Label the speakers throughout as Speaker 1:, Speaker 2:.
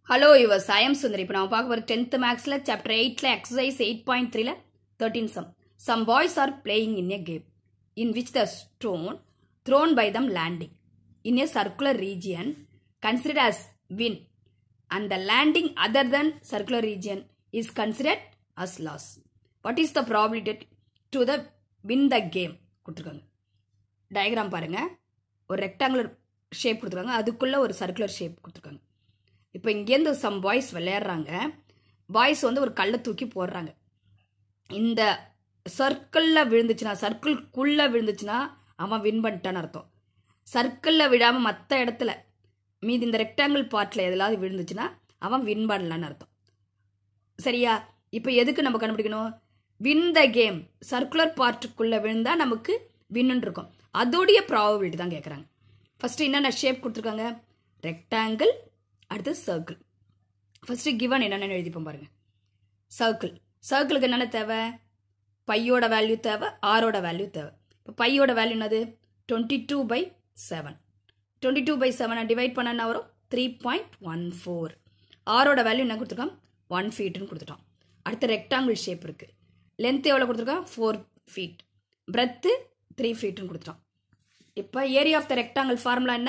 Speaker 1: Hello yours I am Sundari இப்போ நம்ம பார்க்க போகிற டென்த் மேக்ஸில் சாப்டர் எயிட்டில் எக்ஸசைஸ் எயிட் பாயிண்ட் த்ரீல thirteen some some boys are playing in a game in which the stone thrown by them landing in a circular region considered as win and the landing other than circular region is considered as loss. What is the probability to the win the game கொடுத்துருக்காங்க diagram பாருங்க ஒரு rectangular shape கொடுத்துருக்காங்க அதுக்குள்ள ஒரு circular shape கொடுத்துருக்காங்க இப்போ இங்கேருந்து some boys விளையாடுறாங்க பாய்ஸ் வந்து ஒரு கல்லை தூக்கி போடுறாங்க இந்த சர்க்கிளில் விழுந்துச்சுன்னா சர்க்கிள்குள்ளே விழுந்துச்சுன்னா அவன் வின் பண்ணிட்டான்னு அர்த்தம் சர்க்கிளில் விழாமல் மற்ற இடத்துல மீதி இந்த ரெக்டாங்கிள் பார்ட்டில் எதுலாவது விழுந்துச்சுன்னா அவன் வின் பண்ணலான்னு அர்த்தம் சரியா இப்போ எதுக்கு நம்ம கண்டுபிடிக்கணும் வின் த கேம் சர்க்குலர் பார்ட்டுக்குள்ளே விழுந்தால் நமக்கு வின்னு இருக்கும் அதோடைய ப்ராபபிலிட்டி தான் கேட்குறாங்க ஃபஸ்ட்டு என்னென்ன ஷேப் கொடுத்துருக்காங்க ரெக்டாங்கிள் அடுத்து சர்க்கிள் ஃபஸ்ட்டு கிவன் என்னென்னு எழுதிப்போம் பாருங்க சர்க்கிள் சர்க்கிளுக்கு என்னென்ன தேவை பையோட வேல்யூ தேவை ஆரோட வேல்யூ தேவை இப்போ பையோட வேல்யூ என்னது twenty two by seven twenty two by செவனை டிவைட் பண்ண என்ன வரும் த்ரீ பாயிண்ட் ஒன் ஃபோர் ஆரோட வேல்யூ என்ன கொடுத்துருக்கோம் ஒன் ஃபீட்டுன்னு கொடுத்துட்டோம் அடுத்து ரெக்டாங்கிள் ஷேப் இருக்குது லென்த் எவ்வளோ கொடுத்துருக்கோம் ஃபோர் ஃபீட் பிரெத்து த்ரீ ஃபீட்டுன்னு கொடுத்துட்டோம் இப்போ area of the rectangle formula என்ன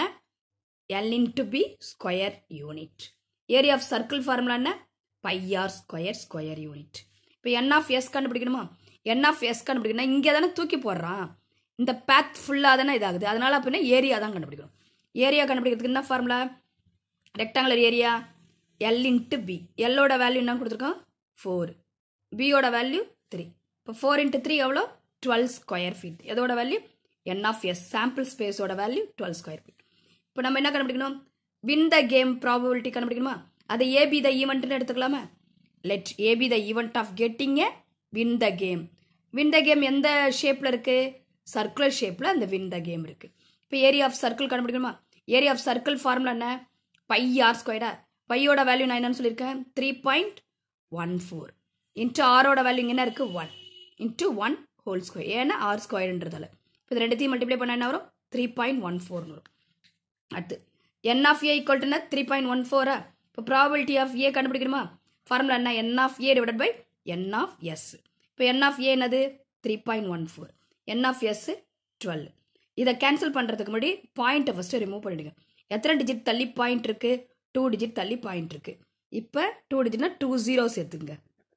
Speaker 1: L into B square unit area of circle formula என்ன பையார் ஸ்கொயர் ஸ்கொயர் யூனிட் இப்போ என் ஆஃப் எஸ் கண்டுபிடிக்கணுமா என் ஆஃப் எஸ் கண்டுபிடிக்கணும் இங்கே தானே தூக்கி போடுறான் இந்த பேத் ஃபுல்லாக தானே இதாகுது அதனால அப்படின்னா ஏரியா தான் கண்டுபிடிக்கணும் ஏரியா கண்டுபிடிக்கிறதுக்கு என்ன formula rectangular area L into B எல்லோட வேல்யூ என்ன கொடுத்துருக்கோம் ஃபோர் பியோட வேல்யூ த்ரீ இப்போ ஃபோர் இன்ட்டு த்ரீ எவ்வளோ டுவெல் ஸ்கொயர் ஃபீட் எதோட value n of S sample ஸ்பேஸோட வேல்யூ டுவெல் ஸ்கொயர் ஃபீட் இப்போ நம்ம என்ன கண்டுபிடிக்கணும் வின் த கேம் ப்ராபபிலிட்டி கண்டுபிடிக்கணுமா அதை ஏபி த ஈவெண்ட்னு எடுத்துக்கலாமா let A be the event of getting a win the game win the game எந்த ஷேப்பில் இருக்குது சர்க்குலர் ஷேப்பில் அந்த வின் த கேம் இருக்குது இப்போ ஏரியா ஆஃப் சர்க்கிள் கண்டுபிடிக்கணுமா ஏரியா ஆஃப் சர்க்கிள் ஃபார்முலா என்ன பை ஆர் ஸ்கொயரா பையோட வேல்யூ நான் என்னன்னு சொல்லியிருக்கேன் three point one four into ஆரோட வேல்யூ இங்கே என்ன இருக்குது one into one whole square ஏன்னா ஆர் ஸ்கொயர்ன்றதால இப்போ இது ரெண்டுத்தையும் மல்டிப்ளை பண்ண என்ன வரும் த்ரீ பாயிண்ட் ஒன் ஃபோர்னு வரும் அடுத்து n of A equal to three point one ஃபோரா இப்போ ப்ராபபிலிட்டி ஆஃப் ஏ கண்டுபிடிக்கணுமா ஃபார்முலா என்ன n of A divide by n of S இப்போ என் ஆஃப் ஏ என்னது three point one four n of S twelve இதை cancel பண்ணுறதுக்கு முன்னாடி பாயிண்ட்டை ஃபஸ்ட்டு ரிமூவ் பண்ணிடுங்க எத்தனை டிஜிட் தள்ளி பாயிண்ட் இருக்குது டூ டிஜிட் தள்ளி பாயிண்ட் இருக்குது இப்போ டூ டிஜிட்னா டூ ஜீரோ சேர்த்துங்க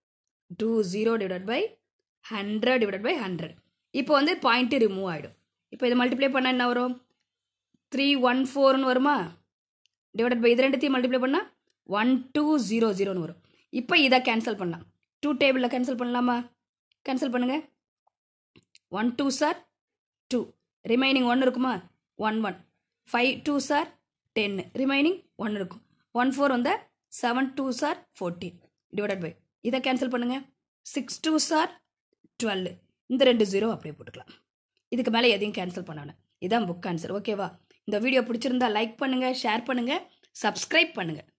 Speaker 1: two zero divide by hundred divide by hundred இப்போ வந்து பாயிண்ட்டு ரிமூவ் ஆகிடும் இப்போ இதை மல்டிப்ளை பண்ணால் என்ன வரும் த்ரீ ஒன் ஃபோர்னு வருமா டிவைட் பை இது ரெண்டுத்தையும் மல்டிப்ளை பண்ணால் ஒன் டூ ஜீரோ ஜீரோன்னு வரும் இப்போ இதை கேன்சல் பண்ணலாம் டூ டேபிளில் கேன்சல் பண்ணலாமா கேன்சல் பண்ணுங்கள் one twos are two remaining one இருக்குமா one one five twos are டென்னு ரிமைனிங் ஒன் இருக்கும் ஒன் ஃபோர் வந்தால் seven twos are fourteen divided by இதை கேன்சல் பண்ணுங்கள் சிக்ஸ் டூ சார் டுவெல் இந்த ரெண்டு ஜீரோ அப்படியே போட்டுக்கலாம் இதுக்கு மேலே எதையும் கேன்சல் பண்ணணும் இதான் புக் ஆன்சர் ஓகேவா இந்த வீடியோ பிடிச்சிருந்தா லைக் பண்ணுங்கள் ஷேர் பண்ணுங்கள் சப்ஸ்கிரைப் பண்ணுங்கள்